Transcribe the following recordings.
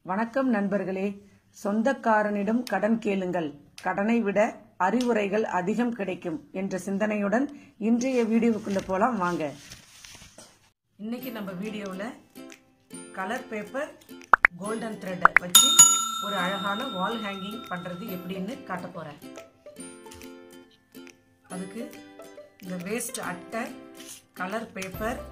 வணக்கம் நண்பர்களே சொந்தக்காரனிடம் கடன் கேளுங்கள் கடனை விட அறிவுரைகள் அதிகம் கிடைக்கும் என்ற சிந்தனையுடன் இன்றைய வீடியோவுக்குள்ள போலாம் வாங்க இன்னைக்கு நம்ம வீடியோவில் கலர் பேப்பர் கோல்டன் த்ரெட்டை வச்சு ஒரு அழகான வால் ஹேங்கிங் பண்ணுறது எப்படின்னு காட்ட போகிறேன் அதுக்கு இந்த வேஸ்ட் அட்டை கலர் பேப்பர்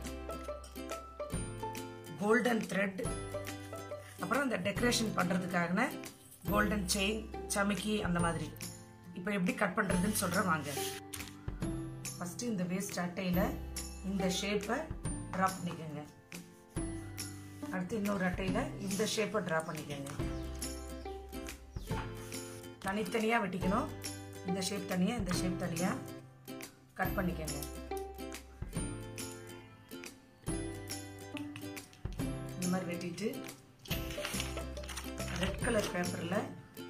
கோல்டன் த்ரெட் அப்புறம் இந்த டெக்கரேஷன் பண்ணுறதுக்கான கோல்டன் செயின் சமிக்கி அந்த மாதிரி இப்போ எப்படி கட் பண்ணுறதுன்னு சொல்கிறேன் வாங்க ஃபஸ்ட்டு இந்த வேஸ்ட் அட்டையில் இந்த ஷேப்பை ட்ரா பண்ணிக்கோங்க அடுத்து இன்னொரு அட்டையில் இந்த ஷேப்பை ட்ரா பண்ணிக்கோங்க தனித்தனியாக வெட்டிக்கணும் இந்த ஷேப் தனியாக இந்த ஷேப் தனியாக கட் பண்ணிக்கோங்க இந்த மாதிரி வெட்டிட்டு ரெட் கலர் பேப்பரில்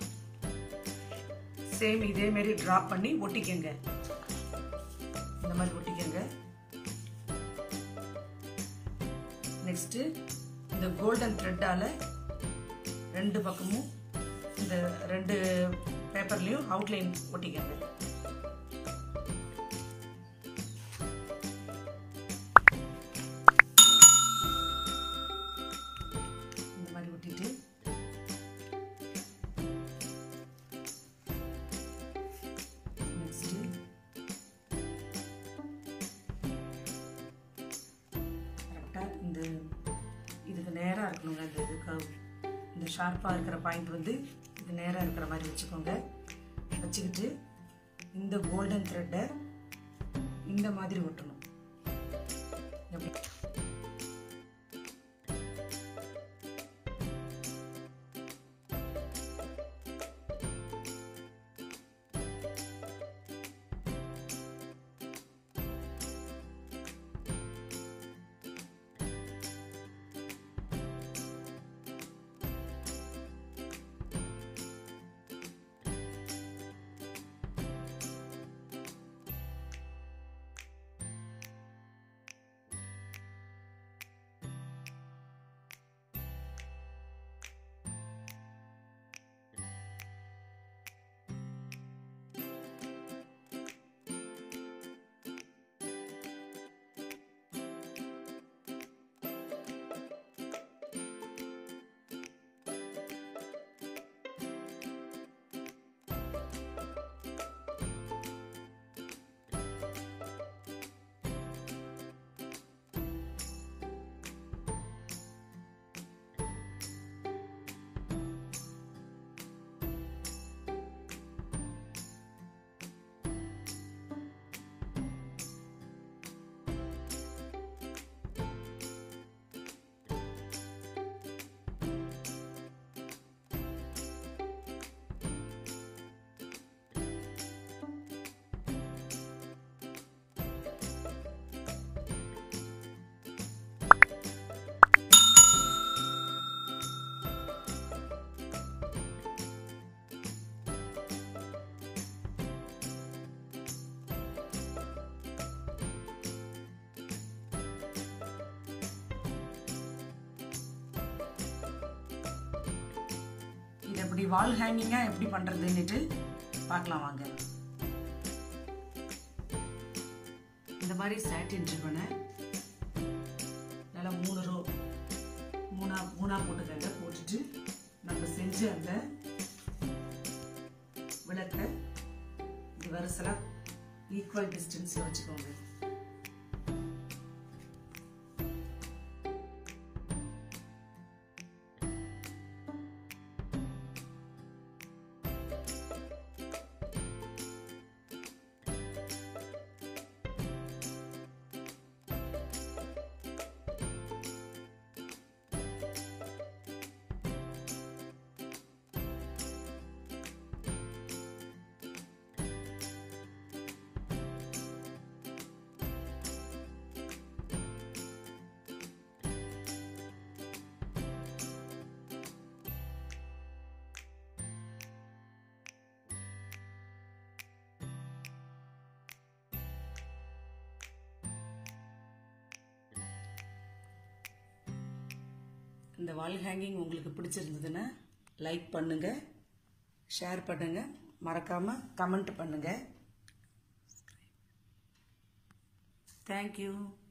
சேம் இதே மாதிரி ட்ரா பண்ணி ஒட்டிக்கங்க இந்த மாதிரி ஒட்டிக்கங்க நெக்ஸ்ட்டு இந்த கோல்டன் த்ரெட்டால் ரெண்டு பக்கமும் இந்த ரெண்டு பேப்பர்லேயும் அவுட்லைன் ஒட்டிக்கங்க இந்த மாதிரி ஒட்டிட்டு நெக்ஸ்ட்டு கரெக்டாக இந்த இதுக்கு நேராக இருக்கணுங்க இந்த இதுக்கு இந்த ஷார்ப்பாக இருக்கிற பாயிண்ட் வந்து இது நேராக இருக்கிற மாதிரி வச்சுக்கோங்க வச்சுக்கிட்டு இந்த கோல்டன் த்ரெட்டை இந்த மாதிரி ஒட்டணும் எப்படி இது எப்படி வால் ஹேங்கிங்காக எப்படி பண்ணுறதுன்னுட்டு பார்க்கலாம் வாங்க இந்த மாதிரி சாட்டின் ரிப்பனை நல்லா மூணு ரோ மூணா மூணா போட்டுக்கங்க போட்டுட்டு நம்ம செஞ்ச அந்த விளக்கை இது வரிசலாக ஈக்குவல் டிஸ்டன்ஸில் வச்சுக்கோங்க இந்த வால் ஹேங்கிங் உங்களுக்கு பிடிச்சிருந்ததுன்னா லைக் பண்ணுங்கள் ஷேர் பண்ணுங்கள் மறக்காமல் கமெண்ட் பண்ணுங்கள் தேங்க்யூ